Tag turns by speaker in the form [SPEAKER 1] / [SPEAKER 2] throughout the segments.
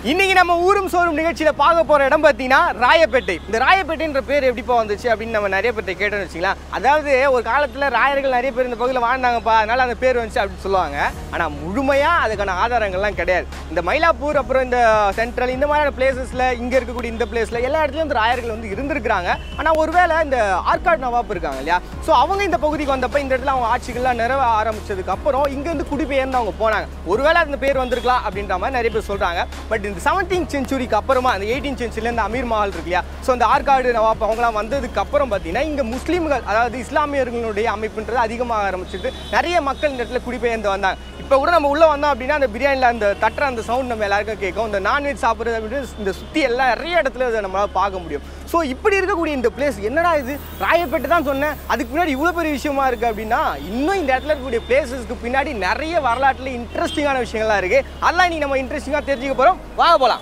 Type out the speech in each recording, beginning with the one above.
[SPEAKER 1] இன்னைக்கு நம்ம ஊரும் சோறும் நிகழ்ச்சியில பார்க்க போற இடம் பார்த்தீங்கன்னா ராயப்பேட்டை இந்த ராயப்பேட்டைன்ற பேர் எப்படிப்பா வந்துச்சு அப்படின்னு நம்ம நிறைய பேர்ட்ட கேட்டோம்னு வச்சுக்கலாம் அதாவது ஒரு காலத்துல ராயர்கள் நிறைய பேர் இந்த பகுதியில் வாழ்ந்தாங்கப்பா அதனால அந்த பேர் வந்துச்சு அப்படின்னு சொல்லுவாங்க ஆனா முழுமையா அதுக்கான ஆதாரங்கள்லாம் கிடையாது இந்த மயிலாப்பூர் அப்புறம் இந்த சென்ட்ரல் இந்த மாதிரியான பிளேசஸ்ல இங்க இருக்கக்கூடிய இந்த பிளேஸ்ல எல்லா இடத்துலயும் இந்த ராயர்கள் வந்து இருந்திருக்கிறாங்க ஆனா ஒருவேளை இந்த ஆற்காடு நவாப் இருக்காங்க இல்லையா ஸோ அவங்க இந்த பகுதிக்கு வந்தப்ப இந்த இடத்துல அவங்க ஆட்சிகள்லாம் நிறைவே ஆரம்பிச்சதுக்கு அப்புறம் இங்க இருந்து குடிபெயர்ந்து அவங்க போனாங்க ஒருவேளை அந்த பேர் வந்திருக்கலாம் அப்படின்ற மாதிரி நிறைய பேர் சொல்றாங்க பட் இந்த செவன்டீன் செஞ்சுரிக்கு அப்புறமா அந்த எயிட்டீன் செஞ்சுரியில் இந்த அமீர் மஹால் இருக்கு இல்லையா ஸோ அந்த ஆற்காடு நவாப் அவங்களாம் வந்ததுக்கு அப்புறம் பார்த்தீங்கன்னா இங்க முஸ்லீம்கள் அதாவது இஸ்லாமியர்களுடைய அமைப்புன்றது அதிகமாக ஆரம்பிச்சிட்டு நிறைய மக்கள் இந்த இடத்துல குடிபெயர்ந்து வந்தாங்க இப்போ கூட நம்ம உள்ள வந்தோம் அப்படின்னா அந்த பிரியாணியில் அந்த தட்டுற அந்த சவுண்ட் நம்ம எல்லாருக்கும் கேட்கும் இந்த நான்வெஜ் சாப்பிட்றது அப்படின்னு இந்த சுற்றி எல்லாம் நிறைய இடத்துல இதை நம்மளால பார்க்க முடியும் ஸோ இப்படி இருக்கக்கூடிய இந்த பிளேஸ் என்னடா இது ராயப்பேட்டை தான் சொன்னேன் அதுக்கு பின்னாடி இவ்வளோ பெரிய விஷயமா இருக்கு அப்படின்னா இன்னும் இந்த இடத்துல இருக்கக்கூடிய பிளேசஸ்க்கு பின்னாடி நிறைய வரலாற்றில் இன்ட்ரெஸ்டிங்கான விஷயங்கள்லாம் இருக்கு அதெல்லாம் இன்னைக்கு நம்ம இன்ட்ரெஸ்டிங்காக தெரிஞ்சுக்க போகிறோம் வாங்க போகலாம்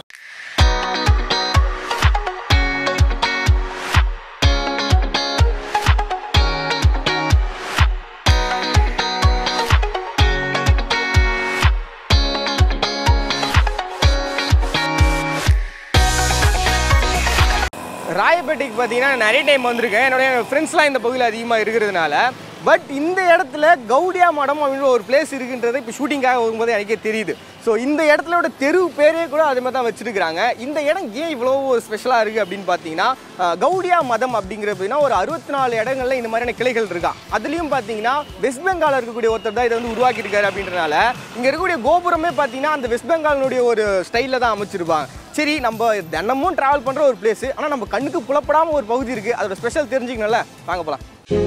[SPEAKER 1] ராயப்பேட்டைக்கு பார்த்தீங்கன்னா நான் நிறைய டைம் வந்திருக்கேன் என்னுடைய ஃப்ரெண்ட்ஸ்லாம் இந்த பகுதியில் அதிகமாக இருக்கிறதுனால பட் இந்த இடத்துல கவுடியா மடம் அப்படின்ற ஒரு பிளேஸ் இருக்குன்றது இப்போ ஷூட்டிங்காக வரும்போது எனக்கே தெரியுது ஸோ இந்த இடத்துலோட தெரு பேரே கூட அது மாதிரி தான் வச்சிருக்கிறாங்க இந்த இடம் ஏன் இவ்வளோ ஒரு ஸ்பெஷலாக இருக்குது அப்படின்னு பார்த்தீங்கன்னா அஹ், கவுடியா மதம் அப்படிங்கிறதுனா ஒரு அறுபத்தி நாலு இடங்கள்ல இந்த மாதிரியான கிளைகள் இருக்கா அதுலேயும் பார்த்தீங்கன்னா வெஸ்ட் பெங்காலில் இருக்கக்கூடிய ஒருத்தர் தான் இதை வந்து உருவாக்கியிருக்காரு அப்படின்றனால இங்கே இருக்கக்கூடிய கோபுரமே பார்த்தீங்கன்னா அந்த வெஸ்ட் பெங்காலினுடைய ஒரு ஸ்டைலில் தான் அமைச்சிருப்பாங்க சரி நம்ம தினமும் ட்ராவல் பண்ணுற ஒரு பிளேஸ் ஆனால் நம்ம கண்ணுக்கு புலப்படாமல் ஒரு பகுதி இருக்குது அதோட ஸ்பெஷல் தெரிஞ்சுக்கணும்ல வாங்க போகலாம்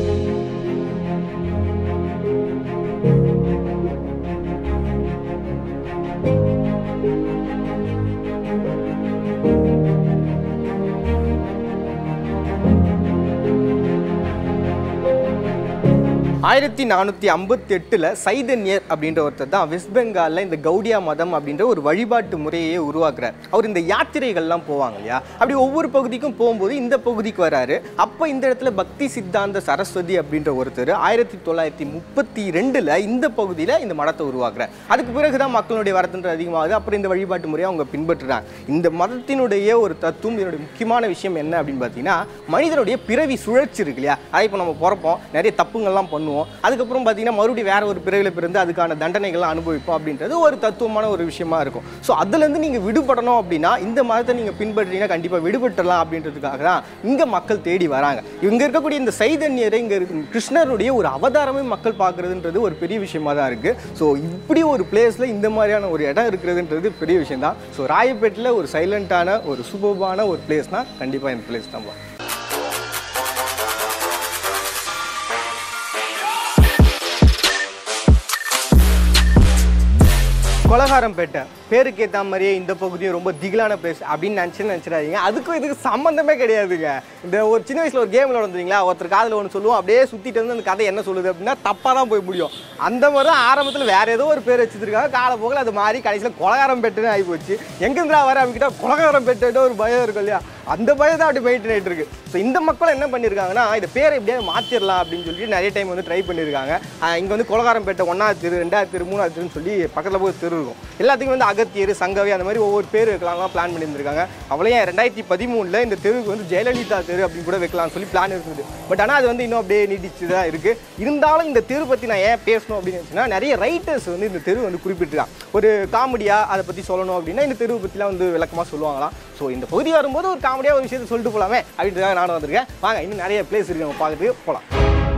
[SPEAKER 1] ஆயிரத்தி நானூற்றி ஐம்பத்தி எட்டில் சைதன்யர் அப்படின்ற ஒருத்தர் தான் வெஸ்ட் பெங்காலில் இந்த கவுடியா மதம் அப்படின்ற ஒரு வழிபாட்டு முறையை உருவாக்குறார் அவர் இந்த யாத்திரைகள்லாம் போவாங்க இல்லையா அப்படி ஒவ்வொரு பகுதிக்கும் போகும்போது இந்த பகுதிக்கு வராரு அப்போ இந்த இடத்துல பக்தி சித்தாந்த சரஸ்வதி அப்படின்ற ஒருத்தர் ஆயிரத்தி தொள்ளாயிரத்தி முப்பத்தி ரெண்டில் இந்த பகுதியில் இந்த மடத்தை உருவாக்குறார் அதுக்கு பிறகு தான் மக்களுடைய வரத்துன்றது அதிகமாகுது அப்புறம் இந்த வழிபாட்டு முறையை அவங்க பின்பற்றுறாங்க இந்த மதத்தினுடைய ஒரு தத்துவம் இதனுடைய முக்கியமான விஷயம் என்ன அப்படின்னு பார்த்தீங்கன்னா மனிதனுடைய பிறவி சுழற்சி இருக்கு இல்லையா அதை இப்போ நம்ம பிறப்போம் நிறைய தப்புங்கள்லாம் பண்ணுவோம் அதுக்கப்புறம் பார்த்தீங்கன்னா மறுபடியும் வேற ஒரு பிறவில பிறந்து அதுக்கான தண்டனைகள்லாம் அனுபவிப்போம் அப்படின்றது ஒரு தத்துவமான ஒரு விஷயமா இருக்கும் ஸோ அதுலேருந்து நீங்கள் விடுபடணும் அப்படின்னா இந்த மதத்தை நீங்கள் பின்பற்றீங்கன்னா கண்டிப்பாக விடுபட்டுறலாம் அப்படின்றதுக்காக தான் இங்கே மக்கள் தேடி வராங்க இங்கே இருக்கக்கூடிய இந்த சைதன்யரை இங்கே இருக்கு கிருஷ்ணருடைய ஒரு அவதாரமே மக்கள் பார்க்குறதுன்றது ஒரு பெரிய விஷயமா தான் இருக்குது ஸோ இப்படி ஒரு பிளேஸில் இந்த மாதிரியான ஒரு இடம் இருக்கிறதுன்றது பெரிய விஷயம் தான் ஸோ ராயப்பேட்டில் ஒரு சைலண்ட்டான ஒரு சூப்பர்பான ஒரு பிளேஸ்னால் கண்டிப்பாக இந்த பிளேஸ் தான் கொலகாரம்பேட்டை பேருக்கு ஏற்ற மாதிரியே இந்த பகுதியும் ரொம்ப திகிலான பிளேஸ் அப்படின்னு நினச்சி நினச்சிடாதீங்க அதுக்கும் இதுக்கு சம்மந்தமே கிடையாதுங்க இந்த ஒரு சின்ன வயசில் ஒரு கேம் விளையாடுறீங்களா ஒருத்தர் காதில் ஒன்று சொல்லுவோம் அப்படியே சுற்றிட்டு வந்து அந்த கதை என்ன சொல்லுது அப்படின்னா தப்பாக தான் போய் முடியும் அந்த மாதிரி தான் ஆரம்பத்தில் வேற ஏதோ ஒரு பேர் வச்சுருக்காங்க காலப்போக்கில் அது மாறி கடைசியில் கொலகாரம்பேட்டுன்னு ஆகி போச்சு எங்கேருந்தா வர அவங்ககிட்ட கொலகாரம்பேட்டு ஒரு பயம் இருக்கும் இல்லையா அந்த பயம் தான் அப்படி மெயின்டைன் ஆகிட்டு இருக்கு ஸோ இந்த மக்கள் என்ன பண்ணியிருக்காங்கன்னா இந்த பேரை எப்படியாவது மாற்றிடலாம் அப்படின்னு சொல்லிட்டு நிறைய டைம் வந்து ட்ரை பண்ணியிருக்காங்க இங்கே வந்து கொலகாரம்பேட்டை ஒன்றாவது தெரு ரெண்டாவது தெரு மூணாவது தெருன்னு சொல்லி பக்கத்தில் போய் தெரு இருக்கும் எல்லாத்துக்கும் வந்து அகத்தியர் சங்கவி அந்த மாதிரி ஒவ்வொரு பேர் வைக்கலாம்லாம் பிளான் பண்ணியிருந்திருக்காங்க அவளையும் ரெண்டாயிரத்தி பதிமூணில் இந்த தெருவுக்கு வந்து ஜெயலலிதா தெரு அப்படின்னு கூட வைக்கலாம்னு சொல்லி பிளான் இருக்குது பட் ஆனால் அது வந்து இன்னும் அப்படியே நீடிச்சு தான் இருக்குது இருந்தாலும் இந்த தெரு பற்றி நான் ஏன் பேசணும் அப்படின்னு நினச்சுன்னா நிறைய ரைட்டர்ஸ் வந்து இந்த தெரு வந்து குறிப்பிட்டிருக்காங்க ஒரு காமெடியாக அதை பற்றி சொல்லணும் அப்படின்னா இந்த தெருவை பற்றிலாம் வந்து விளக்கமாக சொல்லுவாங்களாம் ஸோ இந்த பகுதி வரும்போது ஒரு காமெடியாக ஒரு விஷயத்தை சொல்லிட்டு போகலாமே அப்படின்றதுக்காக நானும் வந்திருக்கேன் வாங்க இன்னும் நிறைய பிளேஸ் இருக்கு நம்ம பார்க்கறதுக்கு போகலாம்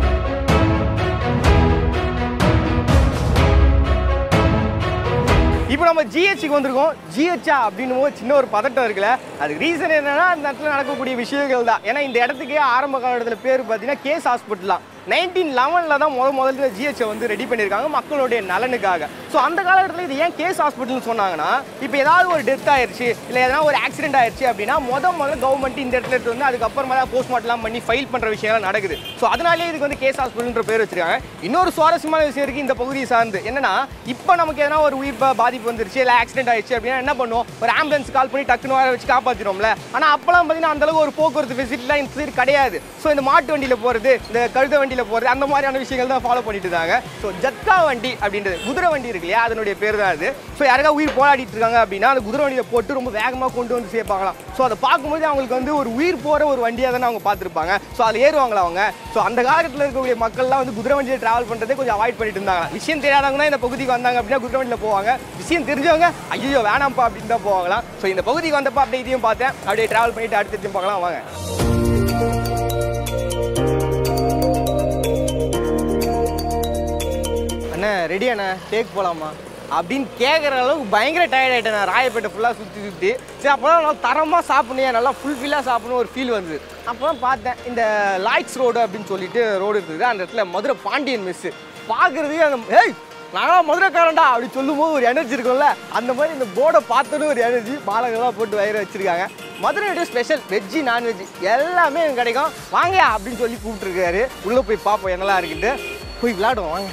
[SPEAKER 1] இப்போ நம்ம ஜிஹெச்சுக்கு வந்திருக்கோம் ஜிஹெச்ஆ அப்படின்னும் போது சின்ன ஒரு பதட்டம் இருக்குல்ல அதுக்கு ரீசன் என்னன்னா அந்த இடத்துல நடக்கக்கூடிய விஷயங்கள் தான் ஏன்னா இந்த இடத்துக்கே ஆரம்ப காலத்தில் பேர் பார்த்தீங்கன்னா கேஸ் ஹாஸ்பிட்டல் தான் நைன்டீன் லெவனில் தான் முத முதல்ல ஜிஹெச்சை வந்து ரெடி பண்ணியிருக்காங்க மக்களுடைய நலனுக்காக ஸோ அந்த காலகட்டத்தில் இது ஏன் கேஸ் ஹாஸ்பிட்டல்னு சொன்னாங்கன்னா இப்போ ஏதாவது ஒரு டெத் ஆயிடுச்சு இல்லை எதனா ஒரு ஆக்சிடென்ட் ஆயிடுச்சு அப்படின்னா முத முதல்ல கவர்மெண்ட் இந்த இடத்துல எடுத்து வந்து அதுக்கப்புறமா தான் போஸ்ட்மார்ட்லாம் பண்ணி ஃபைல் பண்ணுற விஷயம்லாம் நடக்குது ஸோ அதனாலேயே இதுக்கு வந்து கேஸ் ஹாஸ்பிட்டல்ன்ற பேர் வச்சிருக்காங்க இன்னொரு சுவாரஸ்யமான விஷயம் இருக்குது இந்த பகுதியை சார்ந்து என்னன்னா இப்போ நமக்கு எதனா ஒரு உயிர் பா- பாதிப்பு வந்துருச்சு இல்லை ஆக்சிடென்ட் ஆயிடுச்சு அப்படின்னா என்ன பண்ணுவோம் ஒரு ஆம்புலன்ஸ் கால் பண்ணி டக்குன்னு வர வச்சு காப்பாற்றிடும்ல ஆனால் அப்போலாம் பார்த்தீங்கன்னா அந்த அளவுக்கு ஒரு போக்குவரத்து ஃபெசிலிட்டிலாம் இந்த சைடு கிடையாது ஸோ இந்த மாட்டு வண்டியில் போகிறது இந்த கழுத வண்டியில் வண்டியில் போகிறது அந்த மாதிரியான விஷயங்கள் தான் ஃபாலோ பண்ணிட்டு இருந்தாங்க ஸோ ஜட்கா வண்டி அப்படின்றது குதிரை வண்டி இருக்கு இல்லையா அதனுடைய பேர் தான் அது ஸோ யாருக்கா உயிர் போராடிட்டு இருக்காங்க அப்படின்னா அந்த குதிரை வண்டியை போட்டு ரொம்ப வேகமாக கொண்டு வந்து சேர்ப்பாங்களாம் ஸோ அதை பார்க்கும்போது அவங்களுக்கு வந்து ஒரு உயிர் போகிற ஒரு வண்டியாக தானே அவங்க பார்த்துருப்பாங்க ஸோ அதில் ஏறுவாங்களா அவங்க ஸோ அந்த காலத்தில் இருக்கக்கூடிய மக்கள்லாம் வந்து குதிரை வண்டியில் ட்ராவல் பண்ணுறதே கொஞ்சம் அவாய்ட் பண்ணிட்டு இருந்தாங்க விஷயம் தெரியாதவங்க தான் இந்த பகுதிக்கு வந்தாங்க அப்படின்னா குதிரை வண்டியில் போவாங்க விஷயம் தெரிஞ்சவங்க ஐயோ வேணாம்ப்பா அப்படின்னு தான் போவாங்களாம் ஸோ இந்த பகுதிக்கு வந்தப்போ அப்படியே இதையும் பார்த்தேன் அப்படியே ட்ராவல் பண்ணிட்டு அடுத்து பார்க்கலாம் வாங்க அண்ணா ரெடி அண்ணா டேக் போகலாமா அப்படின்னு கேட்குற அளவுக்கு பயங்கர டயர்ட் ஆகிட்டேன் நான் ராயப்பேட்டை ஃபுல்லாக சுற்றி சுற்றி சரி அப்போ நல்லா தரமாக சாப்பிடணும் நல்லா ஃபுல்ஃபில்லாக சாப்பிடணும் ஒரு ஃபீல் வந்தது அப்போ தான் பார்த்தேன் இந்த லாய்ட்ஸ் ரோடு அப்படின்னு சொல்லிட்டு ரோடு இருக்குது அந்த இடத்துல மதுரை பாண்டியன் மெஸ்ஸு பார்க்குறதுக்கு அந்த ஏய் நாங்களாம் மதுரைக்காரன்டா அப்படி சொல்லும்போது ஒரு எனர்ஜி இருக்கும்ல அந்த மாதிரி இந்த போர்டை பார்த்தோன்னு ஒரு எனர்ஜி மாலங்கள்லாம் போட்டு வயிறு வச்சிருக்காங்க மதுரையோட ஸ்பெஷல் வெஜ்ஜி நான்வெஜ் எல்லாமே இங்க கிடைக்கும் வாங்க அப்படின்னு சொல்லி கூப்பிட்டுருக்காரு உள்ளே போய் பார்ப்போம் என்னெல்லாம் இருக்குன்ட்டு போய் விளையாடுவோம் வாங்க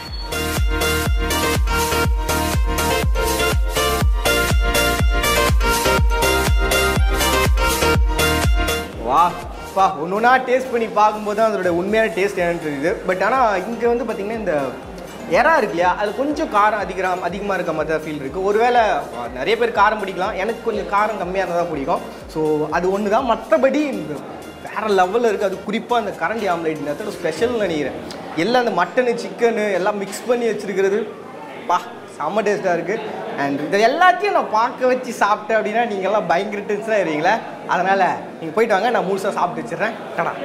[SPEAKER 1] வா பா ஒன்று ஒன்றா டேஸ்ட் பண்ணி பார்க்கும்போது தான் அதோட உண்மையான டேஸ்ட் என்னன்னு தெரியுது பட் ஆனால் இங்கே வந்து பார்த்திங்கன்னா இந்த எறா இருக்கு இல்லையா அது கொஞ்சம் காரம் அதிகம் அதிகமாக இருக்க மாதிரி தான் ஃபீல் இருக்குது ஒருவேளை அஹ், நிறைய பேர் காரம் பிடிக்கலாம் எனக்கு கொஞ்சம் காரம் கம்மியாக இருந்தால் தான் பிடிக்கும் ஸோ அது ஒன்று தான் மற்றபடி இந்த வேறு லெவலில் இருக்குது அது குறிப்பாக அந்த கரண்டி ஆம்லேட் இந்த இடத்துல ஸ்பெஷல்னு நினைக்கிறேன் எல்லாம் அந்த மட்டனு சிக்கனு எல்லாம் மிக்ஸ் பண்ணி வச்சிருக்கிறது பா செம்ம டேஸ்ட்டாக இருக்குது அண்ட் இது எல்லாத்தையும் நான் பார்க்க வச்சு சாப்பிட்டேன் அப்படின்னா நீங்கள் எல்லாம் பயங்கர டென்ஷனாக இருவீங்களே அதனால் நீங்கள் போயிட்டு வாங்க நான் முழுசாக சாப்பிட்டு வச்சிடுறேன் கடா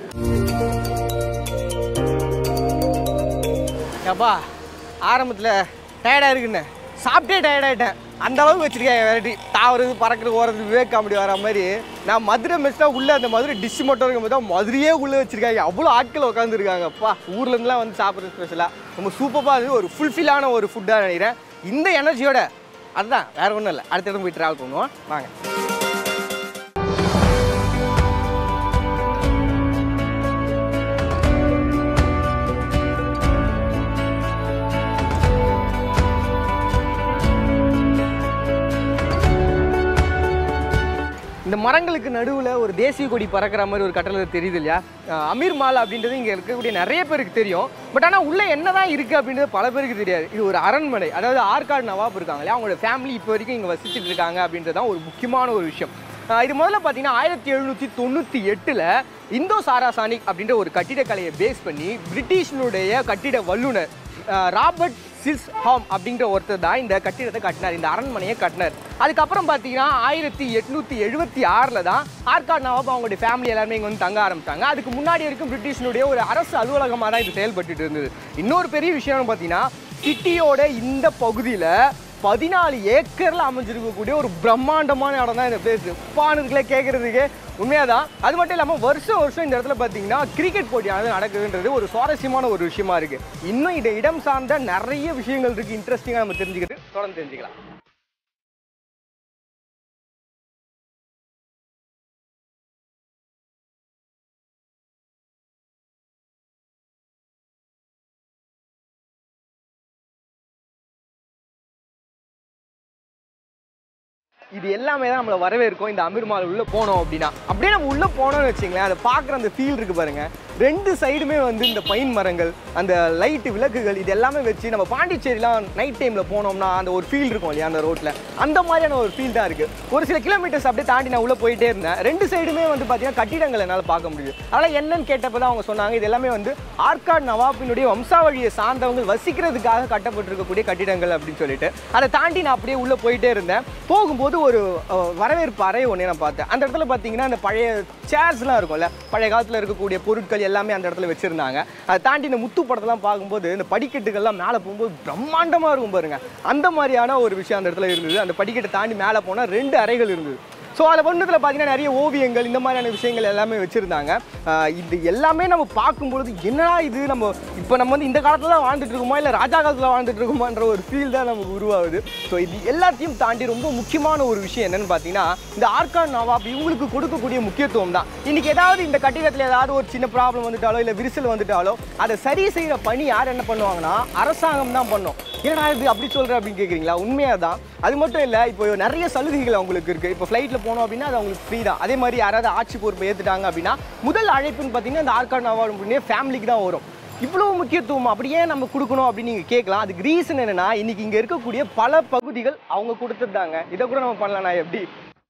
[SPEAKER 1] அப்பா ஆரம்பத்தில் டயர்டாக இருக்குண்ணே சாப்பிட்டே டயர்டாயிட்டேன் அந்த அளவுக்கு வச்சிருக்கேன் வெரைட்டி தாவறது பறக்கிறது ஓடுறது விவேக் காமெடி வர மாதிரி நான் மதுரை மெஸ்னா உள்ளே அந்த மதுரை டிஷ் மட்டும் இருக்கும் போது மதுரையே உள்ளே வச்சிருக்காங்க அவ்வளோ ஆட்கள் உட்காந்துருக்காங்க அப்பா ஊர்லேருந்துலாம் வந்து சாப்பிட்றது ஸ்பெஷலாக ரொம்ப சூப்பராக இருந்தது ஒரு ஃபுல்ஃபில்லான ஒரு ஃபுட்டாக நினைக்கிறேன் இந்த எனர்ஜியோட அதுதான் வேற ஒன்றும் இல்லை அடுத்த இடம் போய் ட்ராவல் பண்ணுவோம் வாங்க இந்த மரங்களுக்கு நடுவில் ஒரு தேசிய கொடி பறக்கிற மாதிரி ஒரு கட்டளை தெரியுது இல்லையா அஹ் அமீர் மால் அப்படின்றது இங்கே இருக்கக்கூடிய நிறைய பேருக்கு தெரியும் பட் ஆனால் உள்ளே என்னதான் இருக்குது அப்படின்றது பல பேருக்கு தெரியாது இது ஒரு அரண்மனை அதாவது ஆற்காடு நவாப் இருக்காங்க இல்லையா அவங்களோட ஃபேமிலி இப்போ வரைக்கும் இங்கே வசிச்சுட்டு இருக்காங்க அப்படின்றது தான் ஒரு முக்கியமான ஒரு விஷயம் அஹ் இது முதல்ல பார்த்தீங்கன்னா ஆயிரத்தி எழுநூற்றி தொண்ணூற்றி எட்டில் இந்தோ சாராசானிக் அப்படின்ற ஒரு கட்டிடக்கலையை பேஸ் பண்ணி பிரிட்டிஷினுடைய கட்டிட வல்லுனர் அஹ் ராபர்ட் சில்ஸ் ஹாம் அப்படிங்கிற ஒருத்தர் தான் இந்த கட்டிடத்தை கட்டினார் இந்த அரண்மனையை கட்டினார் அதுக்கப்புறம் பார்த்தீங்கன்னா ஆயிரத்தி எட்நூற்றி எழுபத்தி ஆறில் தான் ஆர்காட் நவாப் அவங்களுடைய ஃபேமிலி எல்லாருமே இங்கே வந்து தங்க ஆரம்பிச்சாங்க அதுக்கு முன்னாடி வரைக்கும் பிரிட்டிஷினுடைய ஒரு அரசு அலுவலகமாக தான் இது செயல்பட்டுட்டு இருந்தது இன்னொரு பெரிய விஷயம்னு பார்த்தீங்கன்னா சிட்டியோட இந்த பகுதியில் பதினாலு ஏக்கரில் அமைஞ்சிருக்கக்கூடிய ஒரு பிரம்மாண்டமான இடம் தான் இந்த பிளேஸ் பானுக்குள்ளே கேட்குறதுக்கு உண்மையாக தான் அது மட்டும் இல்லாமல் வருஷம் வருஷம் இந்த இடத்துல பார்த்தீங்கன்னா கிரிக்கெட் போட்டியானது நடக்குதுன்றது ஒரு சுவாரஸ்யமான ஒரு விஷயமா இருக்கு இன்னும் இந்த இடம் சார்ந்த நிறைய விஷயங்கள் இருக்கு இன்ட்ரெஸ்டிங்காக நம்ம தெரிஞ்சுக்கிட்டு தொடர்ந்து தெரிஞ்சுக்கலாம் இது எல்லாமே தான் நம்மளை வரவேற்கும் இந்த அமீர் மால் உள்ளே போனோம் அப்படின்னா அப்படியே நம்ம உள்ளே போனோம்னு வச்சுங்களேன் அதை பார்க்குற அந்த ஃபீல் இருக்கு பாருங்க ரெண்டு சைடுமே வந்து இந்த பைன் மரங்கள் அந்த லைட்டு விளக்குகள் இது எல்லாமே வச்சு நம்ம பாண்டிச்சேரிலாம் நைட் டைமில் போனோம்னா அந்த ஒரு ஃபீல் இருக்கும் இல்லையா அந்த ரோட்டில் அந்த மாதிரியான ஒரு ஃபீல் தான் இருக்குது ஒரு சில கிலோமீட்டர்ஸ் அப்படியே தாண்டி நான் உள்ளே போயிட்டே இருந்தேன் ரெண்டு சைடுமே வந்து பார்த்தீங்கன்னா கட்டிடங்கள் என்னால் பார்க்க முடியுது அதனால் என்னன்னு கேட்டப்போ தான் அவங்க சொன்னாங்க இது எல்லாமே வந்து ஆர்காட் நவாபினுடைய வம்சாவழியை சார்ந்தவங்க வசிக்கிறதுக்காக கட்டப்பட்டிருக்கக்கூடிய கட்டிடங்கள் அப்படின்னு சொல்லிட்டு அதை தாண்டி நான் அப்படியே உள்ளே போயிட்டே இருந்தேன் போகும்போது ஒரு அஹ், வரவேற்பு அறை ஒன்று நான் பார்த்தேன் அந்த இடத்துல பார்த்தீங்கன்னா அந்த பழைய சேர்ஸ்லாம் இருக்கும்ல பழைய காலத்தில் இருக்கக்கூடிய பொருட்கள் எல்லாமே அந்த இடத்துல வச்சுருந்தாங்க அதை தாண்டி இந்த முத்து படத்தெல்லாம் பார்க்கும்போது இந்த படிக்கட்டுகள்லாம் மேலே போகும்போது பிரம்மாண்டமாக இருக்கும் பாருங்க அந்த மாதிரியான ஒரு விஷயம் அந்த இடத்துல இருந்தது அந்த படிக்கட்டை தாண்டி மேலே போனால் ரெண்டு அறைகள் இருந்தது ஸோ அதில் ஒன்றுத்தில் பார்த்தீங்கன்னா நிறைய ஓவியங்கள் இந்த மாதிரியான விஷயங்கள் எல்லாமே வச்சுருந்தாங்க இது எல்லாமே நம்ம பார்க்கும்பொழுது என்னடா இது நம்ம இப்போ நம்ம வந்து இந்த காலத்தில் தான் வாழ்ந்துட்டு இருக்கோமா இல்லை ராஜா காலத்தில் வாழ்ந்துட்டு இருக்கோமான்ற ஒரு ஃபீல் தான் நமக்கு உருவாகுது ஸோ இது எல்லாத்தையும் தாண்டி ரொம்ப முக்கியமான ஒரு விஷயம் என்னன்னு பார்த்தீங்கன்னா இந்த ஆர்கான் நவாப் இவங்களுக்கு கொடுக்கக்கூடிய முக்கியத்துவம் தான் இன்னைக்கு ஏதாவது இந்த கட்டிடத்தில் ஏதாவது ஒரு சின்ன ப்ராப்ளம் வந்துட்டாலோ இல்லை விரிசல் வந்துட்டாலோ அதை சரி செய்கிற பணி யார் என்ன பண்ணுவாங்கன்னா அரசாங்கம் தான் பண்ணும் என்னடா இது அப்படி சொல்கிற அப்படின்னு கேட்குறீங்களா உண்மையாக தான் அது மட்டும் இல்லை இப்போ நிறைய சலுகைகள் அவங்களுக்கு இருக்குது இப்போ ஃப்ளைட்டில் போனோம் அப்படின்னா அது அவங்களுக்கு ஃப்ரீ தான் அதே மாதிரி யாராவது ஆட்சி பொறுப்பை ஏற்றுட்டாங்க அப்படின்னா முதல் அழைப்புன்னு பார்த்தீங்கன்னா இந்த ஆர்காட் நவாப் ஃபேமிலிக்கு தான் வரும் இவ்வளோ முக்கியத்துவம் அப்படியே நம்ம கொடுக்கணும் அப்படின்னு நீங்கள் கேட்கலாம் அதுக்கு ரீசன் என்னன்னா இன்னைக்கு இங்கே இருக்கக்கூடிய பல பகுதிகள் அவங்க கொடுத்தது தாங்க இதை கூட நம்ம பண்ணலாம் நான் எப்படி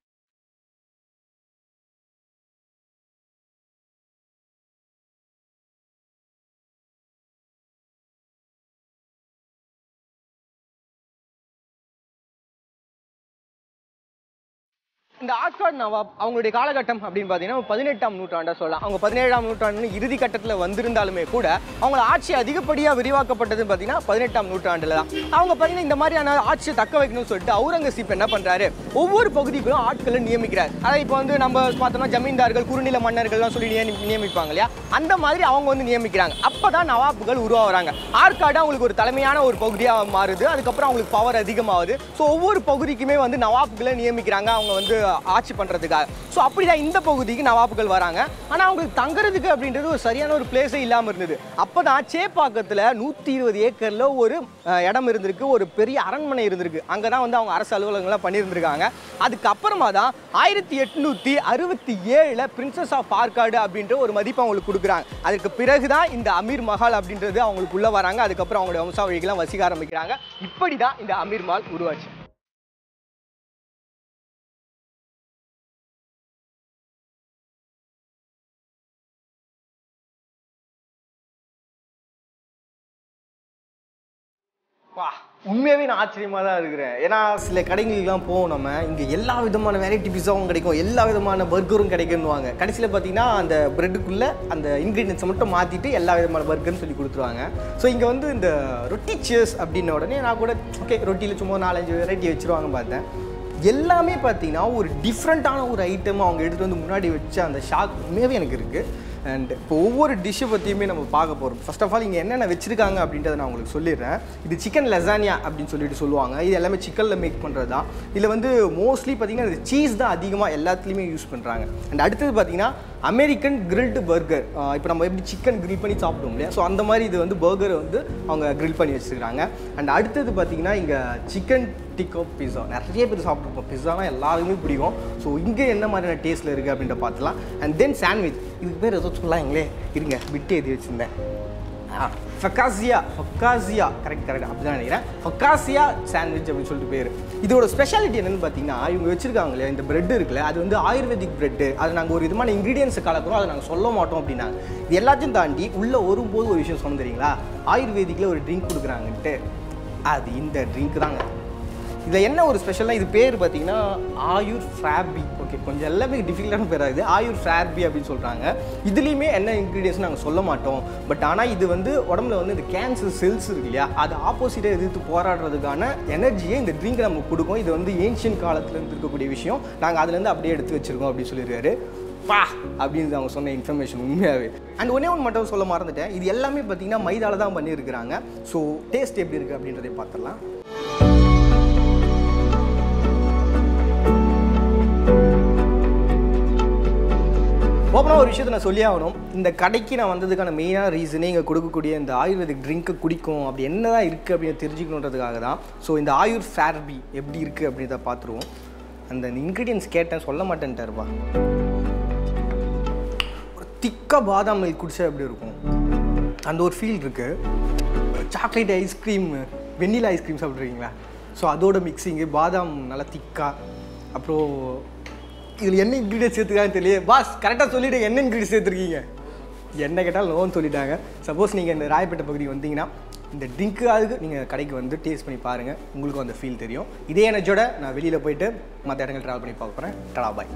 [SPEAKER 1] இந்த ஆட்காட் நவாப் அவங்களுடைய காலகட்டம் அப்படின்னு பார்த்தீங்கன்னா பதினெட்டாம் நூற்றாண்டா சொல்லலாம் அவங்க பதினேழாம் நூற்றாண்டு இறுதி கட்டத்தில் வந்திருந்தாலுமே கூட அவங்கள ஆட்சி அதிகப்படியாக விரிவாக்கப்பட்டதுன்னு பார்த்தீங்கன்னா பதினெட்டாம் நூற்றாண்டுல தான் அவங்க பார்த்தீங்கன்னா இந்த மாதிரியான ஆட்சியை தக்க வைக்கணும்னு சொல்லிட்டு அவுரங்கசீப் என்ன பண்ணுறாரு ஒவ்வொரு பகுதிக்கும் ஆட்களை நியமிக்கிறார் அதாவது இப்போ வந்து நம்ம பார்த்தோம்னா ஜமீன்தார்கள் குறுநில மன்னர்கள்லாம் சொல்லி நியமி- நியமிப்பாங்க இல்லையா அந்த மாதிரி அவங்க வந்து நியமிக்கிறாங்க அப்போ தான் நவாப்புகள் உருவாகிறாங்க ஆற்காடு அவங்களுக்கு ஒரு தலைமையான ஒரு பகுதியாக மாறுது அதுக்கப்புறம் அவங்களுக்கு பவர் அதிகமாகுது ஸோ ஒவ்வொரு பகுதிக்குமே வந்து நவாப்புகளை நியமிக்கிறாங்க அவங்க வந்து ஆட்சி பண்ணுறதுக்காக ஸோ அப்படிதான் இந்த பகுதிக்கு நவாப்புகள் வராங்க ஆனால் அவங்களுக்கு தங்குறதுக்கு அப்படின்றது ஒரு சரியான ஒரு பிளேஸே இல்லாமல் இருந்தது அப்போ தான் சேப்பாக்கத்தில் நூற்றி இருபது ஏக்கரில் ஒரு அஹ், இடம் இருந்திருக்கு ஒரு பெரிய அரண்மனை இருந்திருக்கு அங்கே தான் வந்து அவங்க அரசு அலுவலகங்கள்லாம் பண்ணியிருந்திருக்காங்க அதுக்கப்புறமா தான் ஆயிரத்தி எட்நூற்றி அறுபத்தி ஏழில் பிரின்சஸ் ஆஃப் ஆற்காடு அப்படின்ற ஒரு மதிப்பு அவங்களுக்கு கொடுக்குறாங்க அதுக்கு பிறகு தான் இந்த அமீர் மஹால் அப்படின்றது அவங்களுக்குள்ளே வராங்க அதுக்கப்புறம் அவங்களுடைய வம்சாவழிகள்லாம் வசிக்க ஆரம்பிக்கிறாங்க இப்படி தான் இந்த அமீர் மஹால் உருவாச்சு வா உண்மையாகவே நான் ஆச்சரியமாக தான் இருக்கிறேன் ஏன்னா சில கடைகளுக்கெல்லாம் போவோம் நம்ம இங்கே எல்லா விதமான வெரைட்டி பிஸாவும் கிடைக்கும் எல்லா விதமான பர்கரும் கிடைக்குன்னுவாங்க கடைசியில் பார்த்தீங்கன்னா அந்த ப்ரெட்டுக்குள்ளே அந்த இன்க்ரீடியன்ஸை மட்டும் மாற்றிட்டு எல்லா விதமான பர்கர்னு சொல்லி கொடுத்துருவாங்க ஸோ இங்கே வந்து இந்த ரொட்டி சியர்ஸ் அப்படின்ன உடனே நான் கூட ஓகே ரொட்டியில் சும்மா நாலஞ்சு வெரைட்டி வச்சுருவாங்க பார்த்தேன் எல்லாமே பார்த்தீங்கன்னா ஒரு டிஃப்ரெண்ட்டான ஒரு ஐட்டம் அவங்க எடுத்துகிட்டு வந்து முன்னாடி வச்ச அந்த ஷாக் உண்மையாகவே எனக்கு இருக்குது அண்ட் இப்போ ஒவ்வொரு டிஷ்ஷை பற்றியுமே நம்ம பார்க்க போகிறோம் ஃபர்ஸ்ட் ஆஃப் ஆல் இங்கே என்னென்ன வச்சிருக்காங்க அப்படின்றத நான் உங்களுக்கு சொல்லிடுறேன் இது சிக்கன் லெசானியா அப்படின்னு சொல்லிட்டு சொல்லுவாங்க இது எல்லாமே சிக்கனில் மேக் பண்ணுறது தான் இதில் வந்து மோஸ்ட்லி பார்த்தீங்கன்னா இந்த சீஸ் தான் அதிகமாக எல்லாத்துலேயுமே யூஸ் பண்ணுறாங்க அண்ட் அடுத்தது பார்த்தீங்கன்னா அமெரிக்கன் கிரில்டு பர்கர் இப்போ நம்ம எப்படி சிக்கன் grill பண்ணி சாப்பிடுவோம் இல்லையா ஸோ அந்த மாதிரி இது வந்து பர்கரை வந்து அவங்க grill பண்ணி வச்சுருக்காங்க அண்ட் அடுத்தது பார்த்தீங்கன்னா இங்கே சிக்கன் டிக்கோ பிஸா நிறைய பேர் சாப்பிட்ருப்போம் பிஸாலாம் எல்லாருக்குமே பிடிக்கும் ஸோ இங்கே என்ன மாதிரியான டேஸ்ட்டில் இருக்குது அப்படின்ற பார்த்துலாம் அண்ட் தென் சாண்ட்விச் இதுக்கு பேர் ஏதோ சொல்லலாங்களே இருங்க விட்டு எழுதி வச்சுருந்தேன் ஃபக்காசியா ஃபக்காசியா கரெக்ட் கரெக்ட் அப்படி தான் நினைக்கிறேன் ஃபக்காசியா சாண்ட்விச் அப்படின்னு சொல்லிட்டு பேர் இதோட ஸ்பெஷாலிட்டி என்னன்னு பார்த்தீங்கன்னா இவங்க வச்சிருக்காங்க இல்லையா இந்த பிரெட் இருக்குல்ல அது வந்து ஆயுர்வேதிக் பிரெட்டு அது நாங்கள் ஒரு விதமான இன்க்ரீடியன்ஸ் கலக்கிறோம் அதை நாங்கள் சொல்ல மாட்டோம் அப்படின்னாங்க இது எல்லாத்தையும் தாண்டி உள்ளே வரும்போது ஒரு விஷயம் சொன்ன தெரியுங்களா ஆயுர்வேதிக்கில் ஒரு ட்ரிங்க் கொடுக்குறாங்கன்ட்டு அது இந்த ட்ரிங்க் தாங்க இதில் என்ன ஒரு ஸ்பெஷலாக இது பேர் பார்த்தீங்கன்னா ஆயுர் ஃப்ராபி ஓகே கொஞ்சம் எல்லாமே டிஃபிகல்ட்டான பேராக இருக்குது ஆயுர் ஃப்ராபி அப்படின்னு சொல்கிறாங்க இதுலேயுமே என்ன இன்க்ரீடியன்ஸ் நாங்கள் சொல்ல மாட்டோம் பட் ஆனால் இது வந்து உடம்புல வந்து இந்த கேன்சர் செல்ஸ் இருக்கு இல்லையா அது ஆப்போசிட்டாக எதிர்த்து போராடுறதுக்கான எனர்ஜியை இந்த ட்ரிங்க் நமக்கு கொடுக்கும் இது வந்து ஏன்ஷியன் காலத்துல இருந்து இருக்கக்கூடிய விஷயம் நாங்கள் அதுலேருந்து அப்படியே எடுத்து வச்சிருக்கோம் அப்படின்னு சொல்லியிருக்காரு பா அப்படின்னு அவங்க சொன்ன இன்ஃபர்மேஷன் உண்மையாகவே அண்ட் ஒன்றே ஒன்று மட்டும் சொல்ல மறந்துட்டேன் இது எல்லாமே பார்த்தீங்கன்னா மைதால தான் பண்ணியிருக்கிறாங்க ஸோ டேஸ்ட் எப்படி இருக்குது அப்படின்றதை பார்த்துடலாம் ஓப்பனாக ஒரு விஷயத்தை நான் சொல்லி ஆகணும் இந்த கடைக்கு நான் வந்ததுக்கான மெயினான ரீசனே இங்கே கொடுக்கக்கூடிய இந்த ஆயுர்வேதிக் ட்ரிங்க்கை குடிக்கும் அப்படி என்ன தான் இருக்குது அப்படின்னு தெரிஞ்சுக்கணுன்றதுக்காக தான் ஸோ இந்த ஆயுர் ஃபேர்பி எப்படி இருக்குது அப்படின்றத பார்த்துருவோம் அந்த இன்க்ரீடியன்ஸ் கேட்டேன் சொல்ல மாட்டேன்ட்டாருப்பா ஒரு திக்காக பாதாம் மில்க் குடிச்சா எப்படி இருக்கும் அந்த ஒரு ஃபீல் இருக்குது சாக்லேட் ஐஸ்கிரீம் வெண்ணிலா ஐஸ்கிரீம் சாப்பிட்ருக்கீங்களா ஸோ அதோட மிக்சிங்கு பாதாம் நல்லா திக்காக அப்புறம் இதில் என்ன இன்க்ரீடியன்ஸ் சேர்த்துக்கான்னு தெரியல பாஸ் கரெக்டாக சொல்லிவிட்டு என்ன இன்க்ரீடியன்ஸ் சேர்த்துருக்கீங்க என்ன கேட்டாலும் லோன் சொல்லிட்டாங்க சப்போஸ் நீங்கள் இந்த ராயப்பேட்டை பகுதி வந்தீங்கன்னா இந்த ட்ரிங்க்காவது நீங்கள் கடைக்கு வந்து டேஸ்ட் பண்ணி பாருங்கள் உங்களுக்கும் அந்த ஃபீல் தெரியும் இதே எனர்ஜியோட நான் வெளியில் போயிட்டு மற்ற இடங்கள் ட்ராவல் பண்ணி பார்க்க போகிறேன் டடா பாய்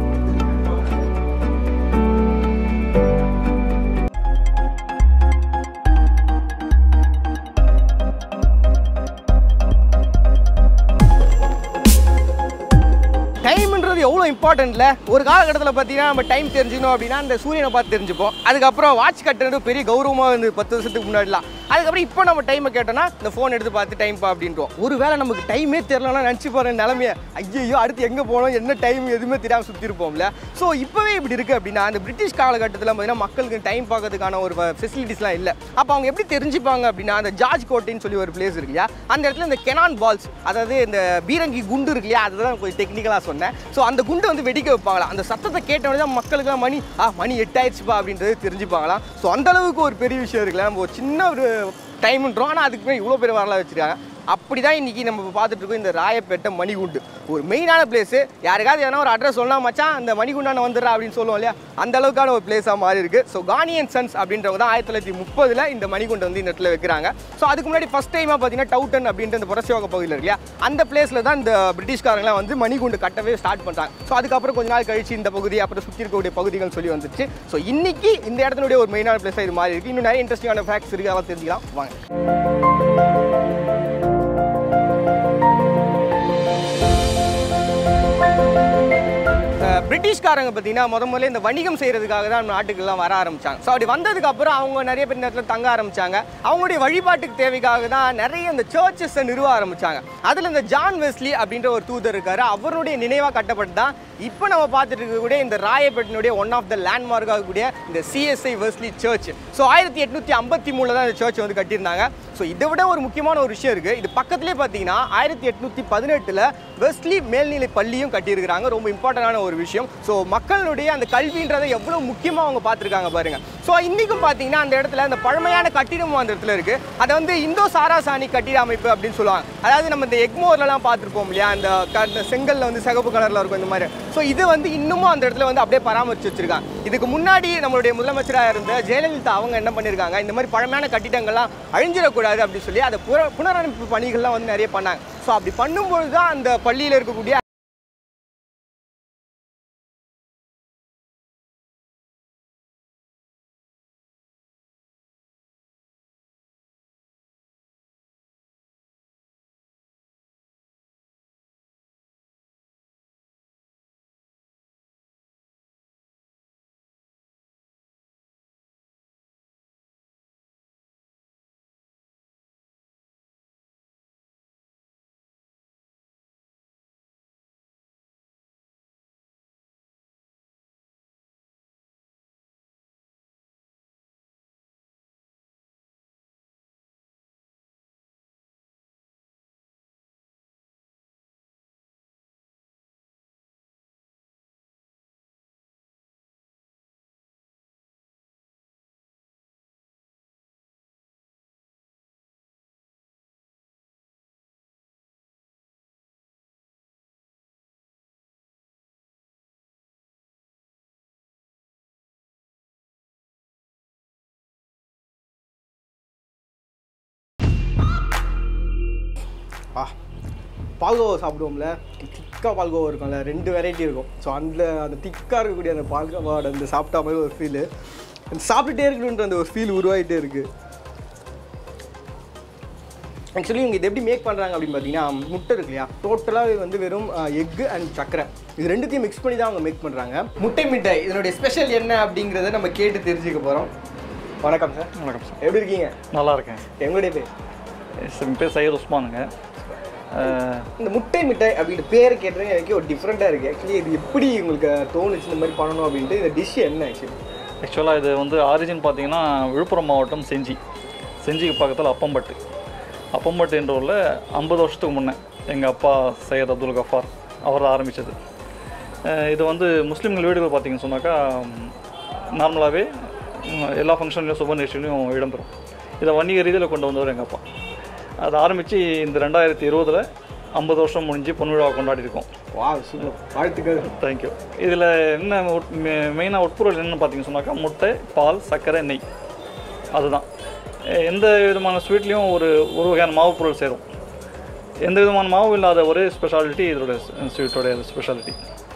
[SPEAKER 1] டைம்ன்றது எவ்வளோ இம்பார்ட்டன்ட்ல ஒரு காலகட்டத்தில் பார்த்தீங்கன்னா நம்ம டைம் தெரிஞ்சுக்கணும் அப்படின்னா அந்த சூரியனை பார்த்து தெரிஞ்சுப்போம் அதுக்கப்புறம் வாட்ச் கட்டுறது பெரிய கௌரவமாக இருந்தது பத்து வருஷத்துக்கு முன்னாடிலாம் அதுக்கப்புறம் இப்போ நம்ம டைமை கேட்டோம்னா இந்த ஃபோன் எடுத்து பார்த்து டைம் பா அப்படின்றோம் ஒருவேளை நமக்கு டைமே தெரியலனா நினச்சி பாரு நிலமைய ஐயோ அடுத்து எங்கே போகணும் என்ன டைம் எதுவுமே தெரியாமல் சுற்றி இருப்போம்ல ஸோ இப்போவே இப்படி இருக்குது அப்படின்னா அந்த பிரிட்டிஷ் காலகட்டத்தில் பார்த்தீங்கன்னா மக்களுக்கு டைம் பார்க்கறதுக்கான ஒரு ஃபெசிலிட்டிஸ்லாம் இல்லை அப்போ அவங்க எப்படி தெரிஞ்சுப்பாங்க அப்படின்னா அந்த ஜார்ஜ் கோட்டைன்னு சொல்லி ஒரு பிளேஸ் இருக்கு இல்லையா அந்த இடத்துல இந்த கெனான் பால்ஸ் அதாவது இந்த பீரங்கி குண்டு இருக்கு இல்லையா அதுதான் கொஞ்சம் டெக்னிக்கலாக சொன்னேன் ஸோ அந்த குண்டை வந்து வெடிக்க வைப்பாங்களா அந்த சத்தத்தை கேட்டவொடனே தான் மக்களுக்கு மணி ஆ மணி எட்டாயிடுச்சுப்பா அப்படின்றது தெரிஞ்சுப்பாங்களாம் ஸோ அந்த அளவுக்கு ஒரு பெரிய விஷயம் இருக்குல்ல நம்ம ஒரு சின்ன ஒரு டைம்ன்றோம் ஆனால் அதுக்குமே இவ்வளோ பேர் வரலாம் வச்சிருக்காங்க அப்படி தான் இன்றைக்கி நம்ம இப்போ பார்த்துட்டு இருக்கோம் இந்த ராயப்பேட்டை மணிகுண்டு ஒரு மெயினான பிளேஸு யாருக்காவது எதனா ஒரு அட்ரஸ் சொன்னா மச்சான் அந்த மணிகுண்டான வந்துடுறா அப்படின்னு சொல்லுவோம் இல்லையா அந்த அளவுக்கான ஒரு பிளேஸாக மாறி இருக்கு ஸோ கானியன் சன்ஸ் அப்படின்றவங்க தான் ஆயிரத்தி தொள்ளாயிரத்தி முப்பதில் இந்த மணிகுண்டை வந்து இந்த இடத்துல வைக்கிறாங்க ஸோ அதுக்கு முன்னாடி ஃபஸ்ட் டைமாக பார்த்தீங்கன்னா டவுட்டன் அப்படின்ற இந்த புரட்சியோக பகுதியில் இருக்கு இல்லையா அந்த பிளேஸில் தான் இந்த பிரிட்டிஷ்காரங்களாம் வந்து மணிகுண்டு கட்டவே ஸ்டார்ட் பண்ணுறாங்க ஸோ அதுக்கப்புறம் கொஞ்ச நாள் கழிச்சு இந்த பகுதி அப்புறம் சுற்றி இருக்கக்கூடிய பகுதிகள் சொல்லி வந்துச்சு ஸோ இன்னைக்கு இந்த இடத்தினுடைய ஒரு மெயினான பிளேஸாக இது மாறி இருக்கு இன்னும் நிறைய இன்ட்ரெஸ்டிங்கான ஃபேக்ட்ஸ் இருக்குது அதெல்லாம் தெரிஞ்சுக்கலாம் வாங்க அஹ் பிரிட்டிஷ்காரங்க பார்த்தீங்கன்னா முத முதல்ல இந்த வணிகம் செய்கிறதுக்காக தான் நம்ம நாட்டுக்கெல்லாம் வர ஆரம்பிச்சாங்க ஸோ அப்படி வந்ததுக்கப்புறம் அவங்க நிறைய பேர் இந்த இடத்துல தங்க ஆரம்பிச்சாங்க அவங்களுடைய வழிபாட்டுக்கு தேவைக்காக தான் நிறைய இந்த சர்ச்சஸை நிறுவ ஆரம்பிச்சாங்க அதில் இந்த ஜான் வெஸ்லி அப்படின்ற ஒரு தூதர் இருக்காரு அவருடைய நினைவாக கட்டப்பட்டு தான் இப்போ நம்ம பார்த்துட்டு இருக்கக்கூடிய இந்த ராயப்பேட்டினுடைய ஒன் ஆஃப் த லேண்ட்மார்க் ஆகக்கூடிய இந்த சிஎஸ்ஐ வெஸ்லி சர்ச் ஸோ ஆயிரத்தி எட்நூற்றி ஐம்பத்தி மூணில் தான் இந்த சர்ச் வந்து கட்டியிருந்தாங்க ஸோ இதை விட ஒரு முக்கியமான ஒரு விஷயம் இருக்குது இது பக்கத்துலேயே பார்த்தீங்கன்னா ஆயிரத்தி எட்நூற்றி பதினெட்டில் வெஸ்லி மேல்நிலை பள்ளியும் கட்டியிருக்கிறாங்க ரொம்ப இம்பார்ட்டண்டான ஒரு விஷயம் ஸோ மக்களுடைய அந்த கல்வின்றதை எவ்வளோ முக்கியமாக அவங்க பார்த்துருக்காங்க பாருங்க ஸோ இன்றைக்கும் பார்த்தீங்கன்னா அந்த இடத்துல அந்த பழமையான கட்டிடம் அந்த இடத்துல இருக்குது அதை வந்து இந்தோ சாராசானி கட்டிட அமைப்பு அப்படின்னு சொல்லுவாங்க அதாவது நம்ம இந்த எக்மோர்லலாம் பார்த்துருப்போம் இல்லையா அந்த க- இந்த செங்கல்ல வந்து சிகப்பு கலரில் இருக்கும் இந்த மாதிரி ஸோ இது வந்து இன்னமும் அந்த இடத்துல வந்து அப்படியே பராமரிச்சு வச்சிருக்காங்க இதுக்கு முன்னாடி நம்மளுடைய முதலமைச்சராக இருந்த ஜெயலலிதா அவங்க என்ன பண்ணியிருக்காங்க இந்த மாதிரி பழமையான கட்டிடங்கள்லாம் அழிஞ்சிடக்கூடாது அப்படின்னு சொல்லி அதை புற புனரமைப்பு பணிகள்லாம் வந்து நிறைய பண்ணாங்க ஸோ அப்படி பண்ணும்பொழுது தான் அந்த பள்ளியில் இருக்கக்கூடிய ஆ பால்கோவா சாப்பிடுவோம்ல திக்காக பால்கோவா இருக்கும்ல ரெண்டு வெரைட்டி இருக்கும் ஸோ அந்த அந்த திக்காக இருக்கக்கூடிய அந்த பால்கோவாவோட அந்த சாப்பிட்டா மாதிரி ஒரு ஃபீலு சாப்பிட்டுட்டே இருக்கணுன்ற அந்த ஒரு ஃபீல் உருவாகிட்டே இருக்குது ஆக்சுவலி இவங்க இது எப்படி மேக் பண்ணுறாங்க அப்படின்னு பார்த்தீங்கன்னா முட்டை இருக்கு இல்லையா டோட்டலாக வந்து வெறும் எக்கு அண்ட் சக்கரை இது ரெண்டுத்தையும் மிக்ஸ் பண்ணி தான் அவங்க மேக் பண்ணுறாங்க முட்டை மிட்டாய் இதனுடைய ஸ்பெஷல் என்ன அப்படிங்கிறத நம்ம கேட்டு தெரிஞ்சுக்க போகிறோம் வணக்கம் சார்
[SPEAKER 2] வணக்கம் சார்
[SPEAKER 1] எப்படி இருக்கீங்க
[SPEAKER 2] நல்லா இருக்கேன்
[SPEAKER 1] எங்களுடைய பேர்
[SPEAKER 2] என் பேர் சையத் உஸ்மானுங்க அஹ்,
[SPEAKER 1] இந்த முட்டை மிட்டாய் அப்படின்ற பேர் கேட்டது எனக்கு ஒரு டிஃப்ரெண்ட்டாக இருக்குது ஆக்சுவலி இது எப்படி உங்களுக்கு தோணுச்சு இந்த மாதிரி பண்ணணும் அப்படின்ட்டு இந்த டிஷ் என்ன ஆக்சுவலி
[SPEAKER 2] ஆக்சுவலாக இது வந்து ஆரிஜின் பார்த்தீங்கன்னா விழுப்புரம் மாவட்டம் செஞ்சி செஞ்சிக்கு பக்கத்தில் அப்பம்பட்டு அப்பம்பட்டு என்ற ஊரில் ஐம்பது வருஷத்துக்கு முன்னே எங்கள் அப்பா சையத் அப்துல் கஃபார் அவர் ஆரம்பித்தது இது வந்து முஸ்லீம்கள் வீடுகள் பார்த்தீங்கன்னு சொன்னாக்கா நார்மலாகவே எல்லா ஃபங்க்ஷன்லையும் சுப நிகழ்ச்சிலையும் இடம்பெறும் இதை வணிக ரீதியில் கொண்டு வந்தவர் எங்கள் அப்பா அதை ஆரம்பித்து இந்த ரெண்டாயிரத்தி இருபதில் ஐம்பது வருஷம் முடிஞ்சு பொன்விழாவை கொண்டாடி இருக்கோம்
[SPEAKER 1] வா சூப்பர் வாழ்த்துக்கள்
[SPEAKER 2] தேங்க்யூ இதில் என்ன மெயினாக உட்பொருள் என்னன்னு பார்த்தீங்கன்னு சொன்னாக்கா முட்டை பால் சர்க்கரை நெய் அதுதான் எ- எந்த விதமான ஸ்வீட்லேயும் ஒரு ஒரு வகையான மாவு பொருள் சேரும் எந்த விதமான மாவும் இல்லாத ஒரே ஸ்பெஷாலிட்டி இதோட ஸ்வீட்டோடைய ஸ்பெஷாலிட்டி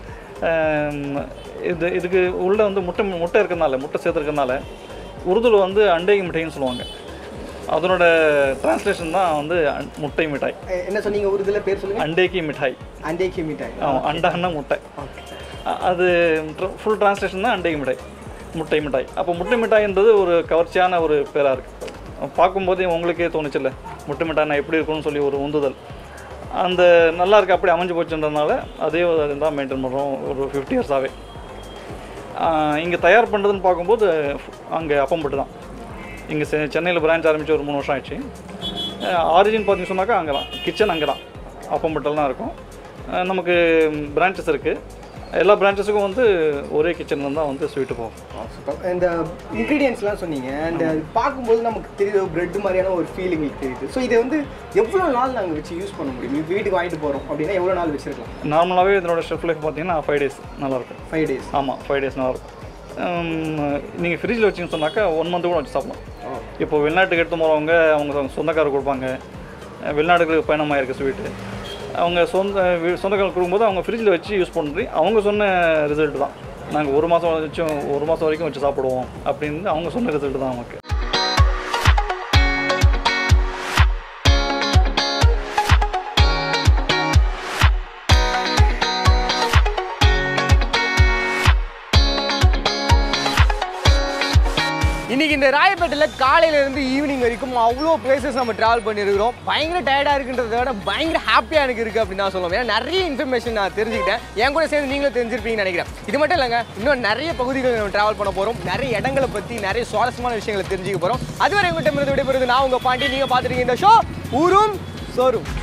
[SPEAKER 2] இது இதுக்கு உள்ளே வந்து முட்டை முட்டை இருக்கிறதுனால முட்டை சேர்த்துருக்கறனால உருதுல வந்து அண்டேகி மிட்டாய்னு சொல்லுவாங்க அதனோட டிரான்ஸ்லேஷன் தான் வந்து அன்- முட்டை மிட்டாய்
[SPEAKER 1] எ- என்ன சொன்னீங்க ஒரு இதில் பேர் சொல்லுங்கள்
[SPEAKER 2] அண்டேக்கி மிட்டாய்
[SPEAKER 1] அண்டேக்கி மிட்டாய்
[SPEAKER 2] ஆமாம் அண்டான்னா முட்டை
[SPEAKER 1] ஓகே
[SPEAKER 2] அ- அது ஃபுல் டிரான்ஸ்லேஷன் தான் அண்டை மிட்டாய் முட்டை மிட்டாய் அப்போ முட்டை மிட்டாய்ன்றது ஒரு கவர்ச்சியான ஒரு பேராக இருக்குது பார்க்கும்போதே உங்களுக்கே தோணுச்சுல்ல முட்டு மிட்டாய் எப்படி இருக்கும்னு சொல்லி ஒரு உந்துதல் அந்த நல்லா இருக்கு அப்படி அமைஞ்சு போச்சுன்றதுனால அதே தான் மெயின்டைன் பண்ணுறோம் ஒரு ஃபிஃப்டி இயர்ஸாகவே இங்கே தயார் பண்ணுறதுன்னு பார்க்கும்போது அங்கே அப்பம்பட்டு தான் இங்கே சென்னையில் பிரான்ச் ஆரம்பித்து ஒரு மூணு வருஷம் ஆயிடுச்சு ஆரிஜின் பார்த்தீங்கன்னு சொன்னாக்கா அங்கே தான் கிச்சன் அங்கே தான் அப்பம்பட்டில் தான் இருக்கும் அஹ் நமக்கு பிரான்ச்சஸ் இருக்குது எல்லா பிரான்ச்சஸுக்கும் வந்து ஒரே கிச்சனில் தான் வந்து ஸ்வீட்டு போகும்
[SPEAKER 1] இந்த இன்க்ரீடியன்ஸ்லாம் சொன்னீங்க அண்ட் அது பார்க்கும்போது நமக்கு தெரியுது பிரெட் மாதிரியான ஒரு ஃபீலிங் தெரியுது ஸோ இதை வந்து எவ்வளோ நாள் நாங்கள் வச்சு யூஸ் பண்ண முடியும் இப்போ வீட்டுக்கு வாங்கிட்டு போகிறோம் அப்படின்னா எவ்வளோ நாள் வச்சிருக்கலாம்
[SPEAKER 2] நார்மலாகவே இதனோட ஷெஃப் லைஃப் பார்த்தீங்கன்னா ஃபைவ் டேஸ் நல்லாயிருக்கும்
[SPEAKER 1] ஃபைவ் டேஸ்
[SPEAKER 2] ஆமாம் ஃபைவ் டேஸ் நல்லாயிருக்கும் நீங்கள் ஃப்ரிட்ஜில் வச்சிங்கன்னு சொன்னாக்கா ஒன் மந்த்து கூட வச்சு சாப்பிடலாம் இப்போ வெளிநாட்டுக்கு எடுத்து போகிறவங்க அவங்க சொந்த- சொந்தக்காரர் கொடுப்பாங்க அஹ் வெளிநாட்டுக்கு பயணமாக இருக்குது ஸ்வீட்டு அவங்க சொந்த வீ- சொந்தக்காரர் கொடுக்கும்போது அவங்க ஃப்ரிட்ஜில் வச்சு யூஸ் பண்ணி அவங்க சொன்ன ரிசல்ட் தான் நாங்கள் ஒரு மாதம் வச்சும் ஒரு மாதம் வரைக்கும் வச்சு சாப்பிடுவோம் அப்படின்னு அவங்க சொன்ன ரிசல்ட் தான் நமக்கு
[SPEAKER 1] இன்னைக்கு இந்த ராயப்பேட்டையில் காலையில இருந்து ஈவினிங் வரைக்கும் அவ்வளோ பிளேசஸ் நம்ம டிராவல் பண்ணியிருக்கிறோம் பயங்கர டயர்டாக இருக்குன்றத விட பயங்கர ஹாப்பியாக எனக்கு இருக்குது அப்படின்னு நான் சொல்லுவேன் ஏன்னா நிறைய இன்ஃபர்மேஷன் நான் தெரிஞ்சுக்கிட்டேன் என் கூட சேர்ந்து நீங்களும் தெரிஞ்சிருப்பீங்கன்னு நினைக்கிறேன் இது மட்டும் இல்லைங்க இன்னும் நிறைய பகுதிகள் நம்ம டிராவல் பண்ண போகிறோம் நிறைய இடங்களை பற்றி நிறைய சுவாரஸ்யமான விஷயங்களை தெரிஞ்சுக்க போகிறோம் அதுவரை உங்கள்கிட்ட இருந்து விடைபெறுது நான் உங்கள் பாண்டி நீங்கள் பார்த்துருக்கீங்க இந்த ஷோ ஊரும் சோறும்